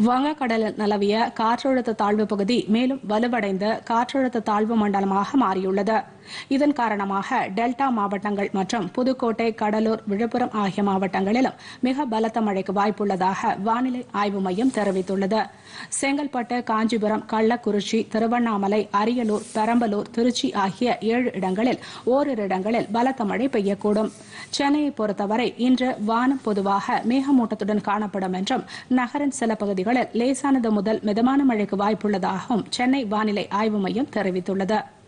வங்கக்கடலில் நிலவிய காற்றழுத்த தாழ்வு பகுதி மேலும் வலுவடைந்த காற்றழுத்த தாழ்வு மண்டலமாக மாறியுள்ளது இதன் காரணமாக டெல்டா மாவட்டங்கள் மற்றும் புதுக்கோட்டை கடலூர் விழுப்புரம் ஆகிய மாவட்டங்களிலும் மிக பலத்த மழைக்கு வாய்ப்புள்ளதாக வானிலை ஆய்வு மையம் தெரிவித்துள்ளது செங்கல்பட்டு காஞ்சிபுரம் கள்ளக்குறிச்சி திருவண்ணாமலை அரியலூர் பெரம்பலூர் திருச்சி ஆகிய ஏழு இடங்களில் ஓரிரு இடங்களில் பலத்த மழை பெய்யக்கூடும் சென்னையை பொறுத்தவரை இன்று வானம் பொதுவாக மேகமூட்டத்துடன் காணப்படும் என்றும் நகரின் சில பகுதிகளில் லேசானது முதல் மிதமான மழைக்கு வாய்ப்புள்ளதாகவும் சென்னை வானிலை ஆய்வு மையம் தெரிவித்துள்ளது